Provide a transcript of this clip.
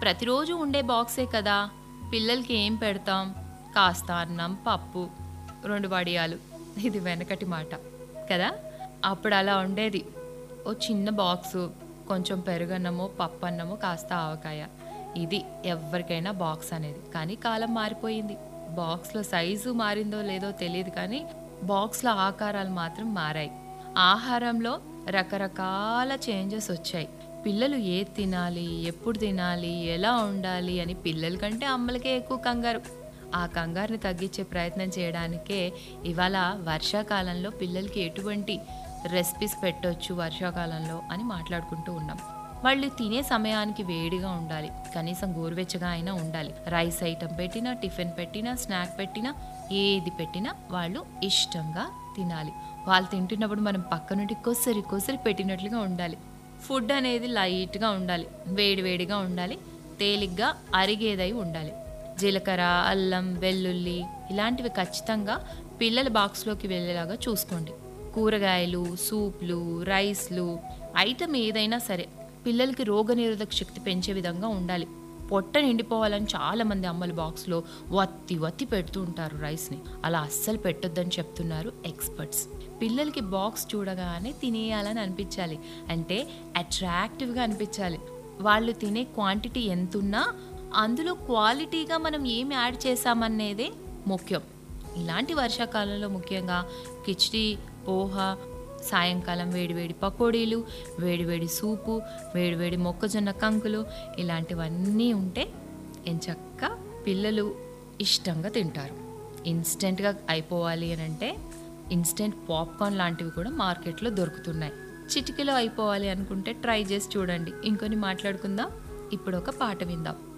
ప్రతిరోజు ఉండే బాక్సే కదా పిల్లలకి ఏం పెడతాం కాస్త అన్నం పప్పు రెండు వడియాలు ఇది వెనకటి మాట కదా అప్పుడు అలా ఉండేది ఓ చిన్న బాక్సు కొంచెం పెరుగన్నమో పప్పు అన్నమో కాస్త ఆవకాయ ఇది ఎవరికైనా బాక్స్ అనేది కానీ కాలం మారిపోయింది బాక్స్లో సైజు మారిందో లేదో తెలియదు కానీ బాక్స్లో ఆకారాలు మాత్రం మారాయి ఆహారంలో రకరకాల చేంజెస్ వచ్చాయి పిల్లలు ఏది తినాలి ఎప్పుడు తినాలి ఎలా ఉండాలి అని పిల్లల కంటే అమ్మలకే ఎక్కువ కంగారు ఆ కంగారుని తగ్గించే ప్రయత్నం చేయడానికే ఇవాళ వర్షాకాలంలో పిల్లలకి ఎటువంటి రెసిపీస్ పెట్టొచ్చు వర్షాకాలంలో అని మాట్లాడుకుంటూ ఉన్నాం వాళ్ళు తినే సమయానికి వేడిగా ఉండాలి కనీసం గోరువెచ్చగా అయినా ఉండాలి రైస్ ఐటమ్ పెట్టినా టిఫిన్ పెట్టినా స్నాక్ పెట్టినా ఏది పెట్టినా వాళ్ళు ఇష్టంగా తినాలి వాళ్ళు తింటున్నప్పుడు మనం పక్క నుండి కొసరి కొసరి పెట్టినట్లుగా ఉండాలి ఫుడ్ అనేది లైట్గా ఉండాలి వేడి వేడిగా ఉండాలి తేలిగ్గా అరిగేదై ఉండాలి జీలకర్ర అల్లం వెల్లుల్లి ఇలాంటివి ఖచ్చితంగా పిల్లల బాక్స్లోకి వెళ్ళేలాగా చూసుకోండి కూరగాయలు సూప్లు రైస్లు ఐటమ్ ఏదైనా సరే పిల్లలకి రోగనిరోధక శక్తి పెంచే విధంగా ఉండాలి పొట్ట నిండిపోవాలని చాలా మంది అమ్మలు బాక్స్లో వత్తి వత్తి పెడుతూ ఉంటారు రైస్ని అలా అస్సలు పెట్టొద్దని చెప్తున్నారు ఎక్స్పర్ట్స్ పిల్లలకి బాక్స్ చూడగానే తినేయాలని అనిపించాలి అంటే అట్రాక్టివ్గా అనిపించాలి వాళ్ళు తినే క్వాంటిటీ ఎంతున్నా అందులో క్వాలిటీగా మనం ఏమి యాడ్ చేసామనేదే ముఖ్యం ఇలాంటి వర్షాకాలంలో ముఖ్యంగా కిచిడి పోహ సాయంకాలం వేడివేడి పకోడీలు వేడివేడి సూపు వేడివేడి మొక్కజొన్న కంకులు ఇలాంటివన్నీ ఉంటే ఎంచక్క పిల్లలు ఇష్టంగా తింటారు ఇన్స్టెంట్గా అయిపోవాలి అని అంటే ఇన్స్టెంట్ పాప్కార్న్ లాంటివి కూడా మార్కెట్లో దొరుకుతున్నాయి చిటికలో అయిపోవాలి అనుకుంటే ట్రై చేసి చూడండి ఇంకొని మాట్లాడుకుందాం ఇప్పుడు ఒక పాట విందాం